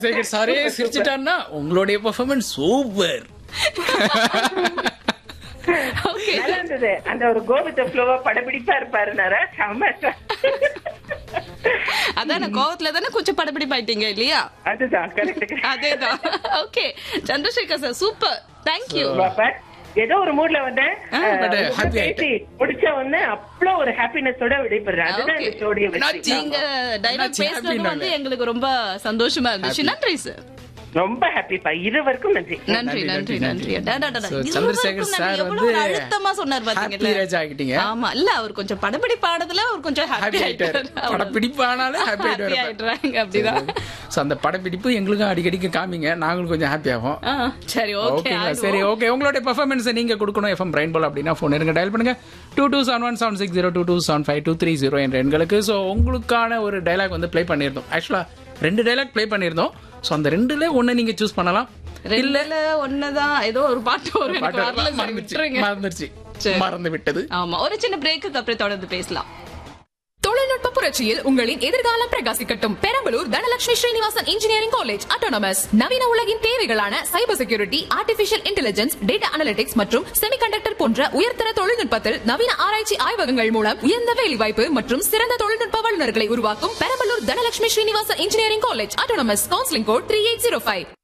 சேகர் சாரே சிரிச்சிட்டான்னா உங்களுடைய performance super okay நல்லா இருந்தது அந்த ஒரு கோவித்த ஃப்ளோவா படப்பிடிப்பா இருப்பாரு நாரா செம்ம அதான் கோவத்துல தானே கொஞ்சம் படப்பிடிப்பாயிட்டீங்க இல்லையா அதுதான் கரெக்ட் அதேதான் okay Chandrasekhar sir super thank you பாப்பா ஏதோ ஒரு மூட்ல வந்தேன் ஆ, அஹ், but உங்க happy பேசி முடிச்ச உடனே அவ்வளவு ஒரு ஹாப்பினஸோட விடைபெறேன் அதுதான் Okay. இந்த ஷோடைய வெற்றி நீங்க டைலாக் என்னாச்சு? பேசுறது happy வந்து நாங்க. எங்களுக்கு ரொம்ப சந்தோஷமா இருந்துச்சு நன்றி சார் ரொம்ப ஹாப்பிப்பா இருவருக்கும் நன்றி நன்றி நன்றி நன்றி டா, டா, டா, டா. So, இருவருக்கும் சந்திரசேகர் நன்றி. சார் எவ்வளவு வந்து ஒரு அழுத்தமா சொன்னார் happy பாத்தீங்கல்ல ராஜா ஆகிட்டீங்க. ஆமா இல்ல அவர் கொஞ்சம் படப்படி பாடுறதுல அவர் கொஞ்சம் ஹாப்பி ஹாப்பி ஆயிட்டாரு படப்பிடிப்பானாலே ஹாப்பி ஹாப்பி ஆயிடுறாங்க அப்படிதான் ஸோ அந்த படப்பிடிப்பு எங்களுக்கும் அடிக்கடிக்கு காமிங்க நாங்களும் கொஞ்சம் ஹாப்பி ஆகும் ஆ, சரி ஓகே ஓகேங்களா சரி ஓகே உங்களுடைய பெர்ஃபார்மன்ஸ் நீங்க கொடுக்கணும் எஃப்எம் பிரைன் பால் அப்படின்னா ஃபோன் இருங்க டயல் பண்ணுங்க two two seven one seven six zero two two seven five two three zero என்ற எண்களுக்கு ஸோ உங்களுக்கான ஒரு டைலாக் வந்து ப்ளே பண்ணியிருந்தோம் ஆக்சுவலா ரெண்டு டைலாக் ப்ளே பண்ணியிருந்தோம் ஸோ அந்த ரெண்டுல ஒன்னு நீங்க சூஸ் பண்ணலாம் ரெண்டுல ஒண்ணுதான் ஏதோ ஒரு பாட்டு வரும் எனக்கு பாட்டு வரல சார், மறந்துருச்சு விட்டுருங்க. மறந்துருச்சு சரி. மறந்து விட்டது ஆமா ஒரு சின்ன பிரேக்கு அப்புறம் தொடர்ந்து பேசலாம் தொழில்நுட்ப புரட்சியில் உங்களின் எதிர்காலம் பிரகாசிக்கட்டும் Perambalur Dhanalakshmi Srinivasan engineering college autonomous நவீன உலகின் தேவைகளான cyber security artificial intelligence data analytics மற்றும் செமிகண்டக்டர் போன்ற உயர்தர தொழில்நுட்பத்தில் நவீன ஆராய்ச்சி ஆய்வகங்கள் மூலம் உயர்ந்த வேலைவாய்ப்பு மற்றும் சிறந்த தொழில்நுட்ப வல்லுநர்களை உருவாக்கும் Perambalur Dhanalakshmi Srinivasan engineering college autonomous counselling code three eight zero five